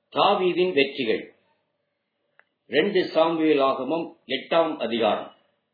தாவீதின் வெற்றிகள் ரெண்டு சாமுவேலாகமம் எட்டாம் அதிகாரம்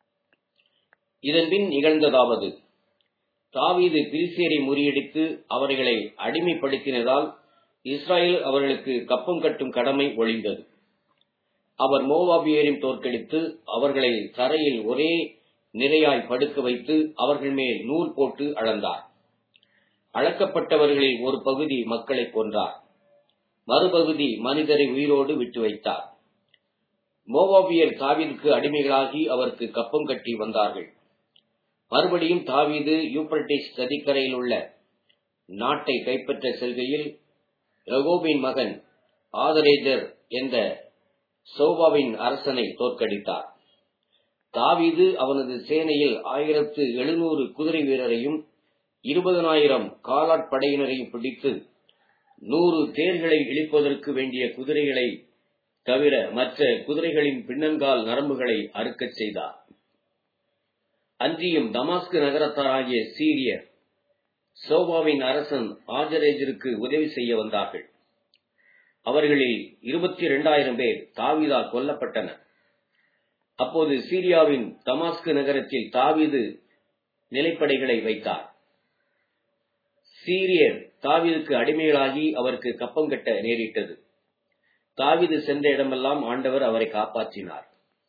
இதன்பின் நிகழ்ந்ததாவது தாவீது பிலிஸ்தியரை முறியடித்து அவர்களை அடிமைப்படுத்தினதால் இஸ்ராயேல் அவர்களுக்கு கப்பம் கட்டும் கடமை ஒழிந்தது அவர் மோவாபியரையும் தோற்கடித்து அவர்களை தரையில் ஒரே நிறையாய் படுக்க வைத்து அவர்கள் மேல் நூல் போட்டு அளந்தார் அளக்கப்பட்டவர்களில் ஒரு பகுதி மக்களை கொன்றார் மறுபகுதி மனிதரை உயிரோடு விட்டு வைத்தார் மோவாபியர் தாவீதுக்கு அடிமைகளாகி அவருக்கு கப்பம் கட்டி வந்தார்கள் மறுபடியும் தாவீது யூப்ரட்டிஸ் நதிக்கரையில் உள்ள நாட்டை கைப்பற்ற செல்கையில் ரகோபின் மகன் ஆதரேஜர் என்ற சோபாவின் அரசனை தோற்கடித்தார் தாவீது அவனது சேனையில் ஆயிரத்து எழுநூறு குதிரை வீரரையும் இருபதனாயிரம் காலாட்படையினரையும் பிடித்து நூறு தேர்களை இழிப்பதற்கு வேண்டிய குதிரைகளை தவிர மற்ற குதிரைகளின் பின்னங்கால் நரம்புகளை அறுக்கச் செய்தார் அன்றியும் தமாஸ்கு நகரத்தாராகிய சீரியர் சோபாவின் அரசன் ஆஜரேஜருக்கு உதவி செய்ய வந்தார்கள் அவர்களில் இருபத்தி இரண்டாயிரம் பேர் தாவீதால் கொல்லப்பட்டனர் அப்போது சீரியாவின் தமாஸ்கு நகரத்தில் தாவீது நிலைப்படைகளை வைத்தார் சீரியர் தாவீதுக்கு அடிமைகளாகி அவருக்கு கப்பம் கட்ட நேரிட்டது தாவீது சென்ற இடமெல்லாம் ஆண்டவர் அவரை காப்பாற்றினார்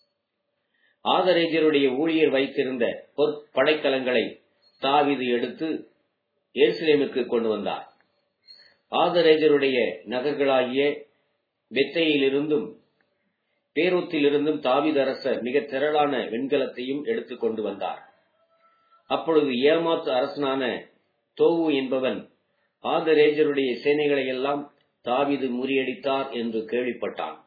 ஆதரேஜருடைய ஊழியர் வைத்திருந்த பொற்படைக்கலங்களை தாவீது எடுத்து எருசலேமுக்கு கொண்டு வந்தார் ஆதரேஜருடைய நகர்களாகிய வெத்தையிலிருந்தும் பேரோத்திலிருந்தும் தாவீது அரசர் மிக திரளான வெண்கலத்தையும் எடுத்துக் கொண்டு வந்தார் அப்பொழுது ஏமாத்து அரசனான தோவு என்பவன் ஆதரேஜருடைய சேனைகளை எல்லாம் தாவீது முறியடித்தார் என்று கேள்விப்பட்டான்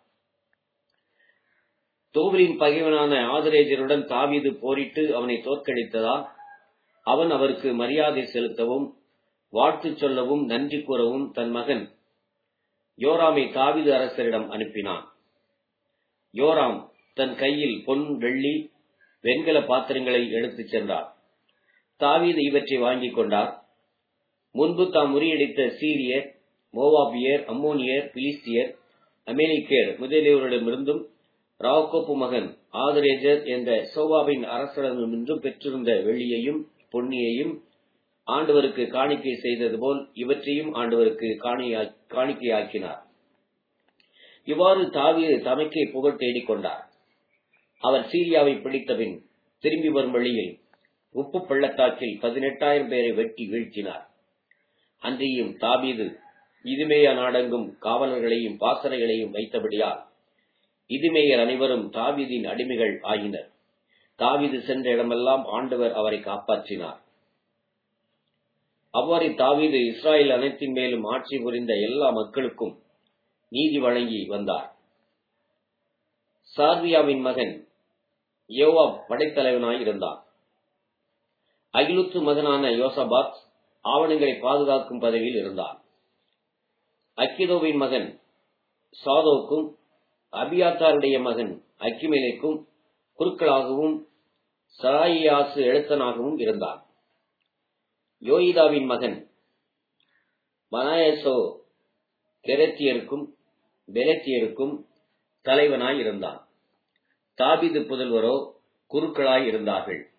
தோவலின் பகைவனான ஆதரேஜருடன் தாவீது போரிட்டு அவனை தோற்கடித்ததால் அவன் அவருக்கு மரியாதை செலுத்தவும் வாழ்த்து சொல்லவும் நன்றி கூறவும் தன் மகன் யோராமை தாவீது அரசரிடம் அனுப்பினான் யோராம் தன் கையில் பொன் வெள்ளி வெண்கல பாத்திரங்களை எடுத்துச் சென்றார் தாவீது இவற்றை வாங்கிக் கொண்டார் முன்பு தாம் முறியடித்த சீரியர் மோவாபியர் அம்மோனியர் பிலிஸ்தியர் அமெரிக்கர் முதலியோரிடமிருந்தும் ராவ்கோப்பு மகன் ஆதரேஜர் என்ற சோவாவின் அரசரிடமிருந்தும் பெற்றிருந்த வெள்ளியையும் பொன்னியையும் ஆண்டவருக்கு காணிக்கை செய்தது போல் இவற்றையும் ஆண்டவருக்கு காணிக்கையாக்கினார் இவ்வாறு தாவீது தமக்கே புகழ் தேடிக் கொண்டார் அவர் சீரியாவை பிடித்தபின் திரும்பி வரும் வழியில் உப்பு பள்ளத்தாக்கில் பதினெட்டாயிரம் பேரை வெட்டி வீழ்த்தினார் அன்றியும் தாபீது இதுமேய நாடெங்கும் காவலர்களையும் பாசறைகளையும் வைத்தபடியால் இதுமேயர் அனைவரும் தாவீதின் அடிமைகள் ஆகினர் தாவீது சென்ற இடமெல்லாம் ஆண்டவர் அவரை காப்பாற்றினார் அவ்வாறு தாவீது இஸ்ராயல் அனைத்தின் மேலும் ஆட்சி புரிந்த எல்லா மக்களுக்கும் நீதி வழங்கி வந்தார் சார்வியாவின் மகன் யோவா படைத்தலைவனாய் இருந்தான் அகிலுத்து மகனான யோசபாத் ஆவணங்களை பாதுகாக்கும் பதவியில் இருந்தான் அக்கிதோவின் மகன் சாதோக்கும் அபியாத்தாருடைய மகன் அக்கிமேலைக்கும் குருக்களாகவும் சராயியாசு எழுத்தனாகவும் இருந்தான் யோயிதாவின் மகன் மனாயசோ கெரத்தியருக்கும் பெலத்தியருக்கும் தலைவனாய் இருந்தான் தாபிது புதல்வரோ குருக்களாய் இருந்தார்கள்